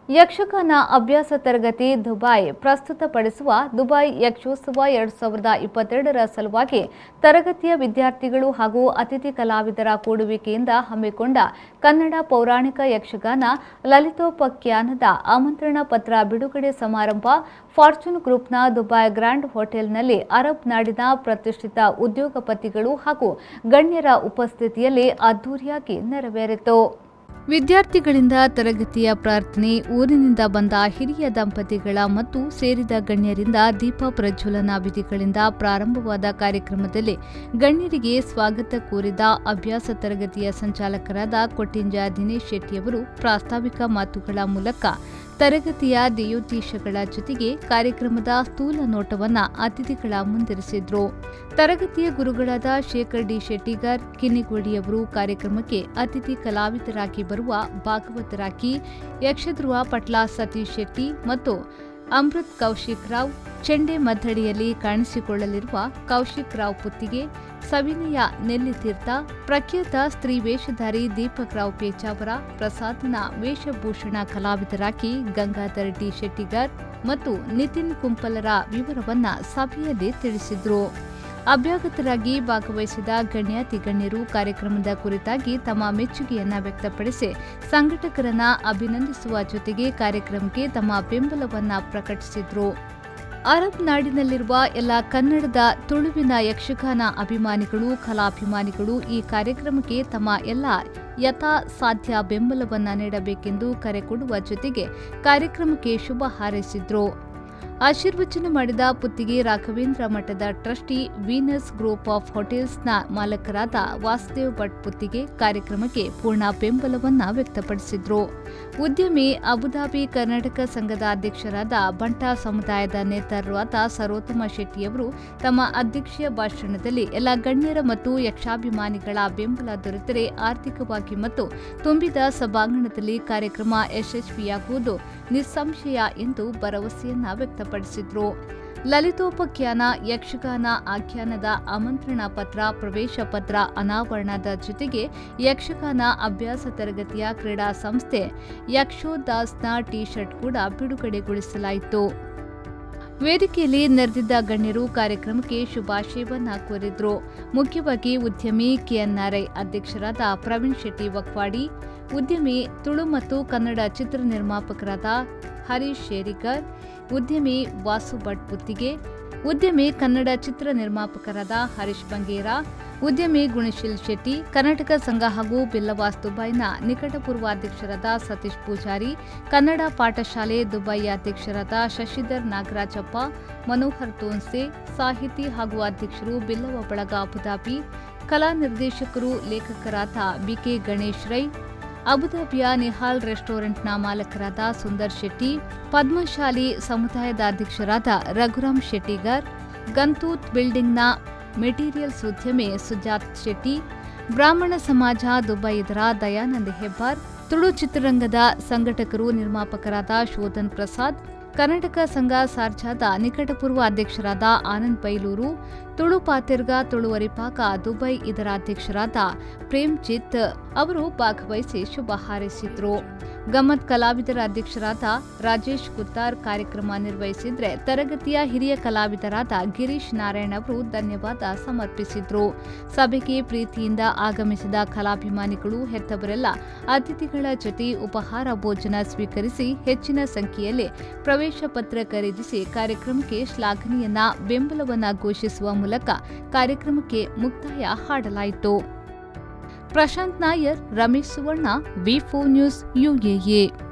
ಯಕ್ಷಗಾನ ಅಭ್ಯಾಸ ತರಗತಿ ದುಬೈ ಪ್ರಸ್ತುತಪಡಿಸುವ ದುಬೈ ಯಕ್ಷೋತ್ಸವ ಎರಡು ಸಾವಿರದ ಇಪ್ಪತ್ತೆರಡರ ಸಲುವಾಗಿ ತರಗತಿಯ ವಿದ್ಯಾರ್ಥಿಗಳು ಹಾಗೂ ಅತಿಥಿ ಕಲಾವಿದರ ಕೂಡುವಿಕೆಯಿಂದ ಹಮ್ಮಿಕೊಂಡ ಕನ್ನಡ ಪೌರಾಣಿಕ ಯಕ್ಷಗಾನ ಲಲಿತೋಪಖ್ಯಾನದ ಆಮಂತ್ರಣ ಪತ್ರ ಬಿಡುಗಡೆ ಸಮಾರಂಭ ಫಾರ್ಚೂನ್ ಗ್ರೂಪ್ನ ದುಬೈ ಗ್ರ್ಯಾಂಡ್ ಹೋಟೆಲ್ನಲ್ಲಿ ಅರಬ್ ನಾಡಿನ ಪ್ರತಿಷ್ಠಿತ ಉದ್ಯೋಗಪತಿಗಳು ಹಾಗೂ ಗಣ್ಯರ ಉಪಸ್ಥಿತಿಯಲ್ಲಿ ಅದ್ದೂರಿಯಾಗಿ ನೆರವೇರಿತು ವಿದ್ಯಾರ್ಥಿಗಳಿಂದ ತರಗತಿಯ ಪ್ರಾರ್ಥನೆ ಊರಿನಿಂದ ಬಂದ ಹಿರಿಯ ದಂಪತಿಗಳ ಮತ್ತು ಸೇರಿದ ಗಣ್ಯರಿಂದ ದೀಪ ಪ್ರಜ್ವಲನ ವಿಧಿಗಳಿಂದ ಪ್ರಾರಂಭವಾದ ಕಾರ್ಯಕ್ರಮದಲ್ಲಿ ಗಣ್ಯರಿಗೆ ಸ್ವಾಗತ ಕೋರಿದ ಅಭ್ಯಾಸ ತರಗತಿಯ ಸಂಚಾಲಕರಾದ ಕೊಟ್ಟಿಂಜ ದಿನೇಶ್ ಶೆಟ್ಟಿಯವರು ಪ್ರಾಸ್ತಾವಿಕ ಮಾತುಗಳ ಮೂಲಕ ತರಗತಿಯ ದೇಯೋದ್ದೇಶಗಳ ಜೊತೆಗೆ ಕಾರ್ಯಕ್ರಮದ ಸ್ಥೂಲ ನೋಟವನ್ನ ಅತಿಥಿಗಳ ಮುಂದಿರಿಸಿದ್ರು ತರಗತಿಯ ಗುರುಗಳಾದ ಶೇಖರ್ ಡಿ ಶೆಟ್ಟಿಗರ್ ಕಿನ್ನಿಗೋಡಿಯವರು ಕಾರ್ಯಕ್ರಮಕ್ಕೆ ಅತಿಥಿ ಕಲಾವಿದರಾಗಿ ಬರುವ ಭಾಗವತರಾಗಿ ಯಕ್ಷಧ್ರುವ ಪಟ್ಲ ಸತೀಶ್ ಶೆಟ್ಟಿ ಮತ್ತು ಅಮೃತ್ ಕೌಶಿಕ್ ರಾವ್ ಚೆಂಡೆ ಮದ್ದಡಿಯಲ್ಲಿ ಕಾಣಿಸಿಕೊಳ್ಳಲಿರುವ ಕೌಶಿಕ್ ರಾವ್ ಪುತ್ತಿಗೆ ಸವಿನಯ ನೆಲ್ಲಿತೀರ್ಥ ಪ್ರಖ್ಯಾತ ಸ್ತ್ರೀ ವೇಷಧಾರಿ ದೀಪಕ್ ರಾವ್ ಪೇಚಾವರ ಪ್ರಸಾದನ ವೇಷಭೂಷಣ ಕಲಾವಿದರಾಗಿ ಗಂಗಾಧರ್ ಟಿ ಶೆಟ್ಟಿಗರ್ ಮತ್ತು ನಿತಿನ್ ಕುಂಪಲರ ವಿವರವನ್ನ ಸಭೆಯಲ್ಲಿ ತಿಳಿಸಿದ್ರು ಅಭ್ಯಾಗತರಾಗಿ ಭಾಗವಹಿಸಿದ ಗಣ್ಯಾತಿ ಗಣ್ಯರು ಕಾರ್ಯಕ್ರಮದ ಕುರಿತಾಗಿ ತಮ್ಮ ಮೆಚ್ಚುಗೆಯನ್ನ ವ್ಯಕ್ತಪಡಿಸಿ ಸಂಘಟಕರನ್ನ ಅಭಿನಂದಿಸುವ ಜೊತೆಗೆ ಕಾರ್ಯಕ್ರಮಕ್ಕೆ ತಮ್ಮ ಬೆಂಬಲವನ್ನ ಪ್ರಕಟಿಸಿದ್ರು ಅರಬ್ ನಾಡಿನಲ್ಲಿರುವ ಎಲ್ಲ ಕನ್ನಡದ ತುಳುವಿನ ಯಕ್ಷಗಾನ ಅಭಿಮಾನಿಗಳು ಕಲಾಭಿಮಾನಿಗಳು ಈ ಕಾರ್ಯಕ್ರಮಕ್ಕೆ ತಮ್ಮ ಎಲ್ಲ ಯಥಾ ಸಾಧ್ಯ ಬೆಂಬಲವನ್ನ ನೀಡಬೇಕೆಂದು ಕರೆ ಕೊಡುವ ಜೊತೆಗೆ ಕಾರ್ಯಕ್ರಮಕ್ಕೆ ಶುಭ ಹಾರೈಸಿದ್ರು ಆಶೀರ್ವಚನ ಮಾಡಿದ ಪುತ್ತಿಗೆ ರಾಘವೇಂದ್ರ ಮಠದ ಟ್ರಸ್ಟಿ ವೀನಸ್ ಗ್ರೂಪ್ ಆಫ್ ಹೋಟೆಲ್ಸ್ನ ಮಾಲಕರಾದ ವಾಸುದೇವ್ ಭಟ್ ಪುತ್ತಿಗೆ ಕಾರ್ಯಕ್ರಮಕ್ಕೆ ಪೂರ್ಣ ಬೆಂಬಲವನ್ನ ವ್ಯಕ್ತಪಡಿಸಿದ್ರು ಉದ್ಯಮಿ ಅಬುಧಾಬಿ ಕರ್ನಾಟಕ ಸಂಘದ ಅಧ್ಯಕ್ಷರಾದ ಬಂಟಾ ಸಮುದಾಯದ ನೇತಾರರಾದ ಸರೋತ್ತಮ ಶೆಟ್ಟಿಯವರು ತಮ್ಮ ಅಧ್ಯಕ್ಷೀಯ ಭಾಷಣದಲ್ಲಿ ಎಲ್ಲ ಗಣ್ಯರ ಮತ್ತು ಯಕ್ಷಾಭಿಮಾನಿಗಳ ಬೆಂಬಲ ದೊರೆತರೆ ಆರ್ಥಿಕವಾಗಿ ಮತ್ತು ತುಂಬಿದ ಸಭಾಂಗಣದಲ್ಲಿ ಕಾರ್ಯಕ್ರಮ ಯಶಸ್ವಿಯಾಗುವುದು ನಿಸ್ಸಂಶಯ ಎಂದು ಭರವಸೆಯನ್ನ ವ್ಯಕ್ತಪಡಿಸಿದ್ರು ಲಲಿತೋಪಖ್ಯಾನ ಯಕ್ಷಗಾನ ಆಖ್ಯಾನದ ಆಮಂತ್ರಣ ಪತ್ರ ಪ್ರವೇಶ ಪತ್ರ ಅನಾವರಣದ ಜೊತೆಗೆ ಯಕ್ಷಗಾನ ಅಭ್ಯಾಸ ತರಗತಿಯ ಕ್ರೀಡಾ ಸಂಸ್ಥೆ ಯಕ್ಷೋದಾಸ್ನ ಟಿ ಶರ್ಟ್ ಕೂಡ ಬಿಡುಗಡೆಗೊಳಿಸಲಾಯಿತು ವೇದಿಕೆಯಲ್ಲಿ ನೆರೆದಿದ್ದ ಗಣ್ಯರು ಕಾರ್ಯಕ್ರಮಕ್ಕೆ ಶುಭಾಶಯವನ್ನ ಕೋರಿದ್ರು ಮುಖ್ಯವಾಗಿ ಉದ್ಯಮಿ ಕೆಎನ್ಆರ್ಐ ಅಧ್ಯಕ್ಷರಾದ ಪ್ರವೀಣ್ ಶೆಟ್ಟಿ ವಕ್ವಾಡಿ ಉದ್ಯಮಿ ತುಳು ಮತ್ತು ಕನ್ನಡ ಚಿತ್ರ ನಿರ್ಮಾಪಕರಾದ ಹರೀಶ್ ಶೇರಿಕರ್ ಉದ್ಯಮಿ ವಾಸು ಭಟ್ ಪುತ್ತಿಗೆ ಉದ್ಯಮಿ ಕನ್ನಡ ಚಿತ್ರ ನಿರ್ಮಾಪಕರಾದ ಹರೀಶ್ ಬಂಗೇರ ಉದ್ಯಮಿ ಗುಣಶೀಲ್ ಶೆಟ್ಟಿ ಕರ್ನಾಟಕ ಸಂಘ ಹಾಗೂ ಬಿಲ್ಲವಾಸ್ ದುಬೈನ ನಿಕಟಪೂರ್ವ ಅಧ್ಯಕ್ಷರಾದ ಸತೀಶ್ ಪೂಜಾರಿ ಕನ್ನಡ ಪಾಠಶಾಲೆ ದುಬೈ ಅಧ್ಯಕ್ಷರಾದ ಶಶಿಧರ್ ನಾಗರಾಜಪ್ಪ ಮನೋಹರ್ ತೋನ್ಸೆ ಸಾಹಿತಿ ಹಾಗೂ ಅಧ್ಯಕ್ಷರು ಬಿಲ್ಲವ ಬಳಗ ಅಬುದಾಬಿ ಕಲಾ ನಿರ್ದೇಶಕರು ಲೇಖಕರಾದ ಬಿಕೆ ಗಣೇಶ್ ರೈ ಅಬುದಾಬಿಯ ನಿಹಾಲ್ ರೆಸ್ಟೋರೆಂಟ್ನ ಮಾಲಕರಾದ ಸುಂದರ್ ಶೆಟ್ಟಿ ಪದ್ಮಶಾಲಿ ಸಮುದಾಯದ ಅಧ್ಯಕ್ಷರಾದ ರಘುರಾಮ್ ಶೆಟ್ಟಿಗರ್ ಗಂತೂತ್ ಬಿಲ್ಡಿಂಗ್ನ ಮೆಟೀರಿಯಲ್ಸ್ ಉದ್ಯಮಿ ಸುಜಾತ್ ಶೆಟ್ಟಿ ಬ್ರಾಹ್ಮಣ ಸಮಾಜ ದುಬೈ ಇದರ ದಯಾನಂದ್ ಹೆಬ್ಬಾರ್ ತುಳು ಚಿತ್ರರಂಗದ ಸಂಘಟಕರು ನಿರ್ಮಾಪಕರಾದ ಶೋಧನ್ ಪ್ರಸಾದ್ ಕರ್ನಾಟಕ ಸಂಘ ಸಾರ್ಜಾದ ನಿಕಟಪೂರ್ವ ಅಧ್ಯಕ್ಷರಾದ ಆನಂದ್ ಬೈಲೂರು ತುಳು ಪಾತಿರ್ಗ ತುಳು ಅರಿಪಾಕ ದುಬೈ ಇದರ ಅಧ್ಯಕ್ಷರಾದ ಪ್ರೇಮ್ಜಿತ್ ಅವರು ಭಾಗವಹಿಸಿ ಶುಭ ಹಾರೈಸಿದ್ರು ಗಮ್ಮತ್ ಕಲಾವಿದರ ಅಧ್ಯಕ್ಷರಾದ ರಾಜೇಶ್ ಕುತ್ತಾರ್ ಕಾರ್ಯಕ್ರಮ ನಿರ್ವಹಿಸಿದ್ರೆ ತರಗತಿಯ ಹಿರಿಯ ಕಲಾವಿದರಾದ ಗಿರೀಶ್ ನಾರಾಯಣ್ ಅವರು ಧನ್ಯವಾದ ಸಮರ್ಪಿಸಿದ್ರು ಸಭೆಗೆ ಪ್ರೀತಿಯಿಂದ ಆಗಮಿಸಿದ ಕಲಾಭಿಮಾನಿಗಳು ಹೆತ್ತವರೆಲ್ಲ ಅತಿಥಿಗಳ ಜೊತೆ ಉಪಹಾರ ಭೋಜನ ಸ್ವೀಕರಿಸಿ ಹೆಚ್ಚಿನ ಸಂಖ್ಯೆಯಲ್ಲಿ ಪ್ರವೇಶ ಪತ್ರ ಖರೀದಿಸಿ ಕಾರ್ಯಕ್ರಮಕ್ಕೆ ಶ್ಲಾಘನೆಯನ್ನ ಬೆಂಬಲವನ್ನ ಘೋಷಿಸುವ ಮೂಲಕ ಕಾರ್ಯಕ್ರಮಕ್ಕೆ ಮುಕ್ತಾಯ ಹಾಡಲಾಯಿತು Prashant Nair Ramesh Suvarna V four news ಯುಎಎ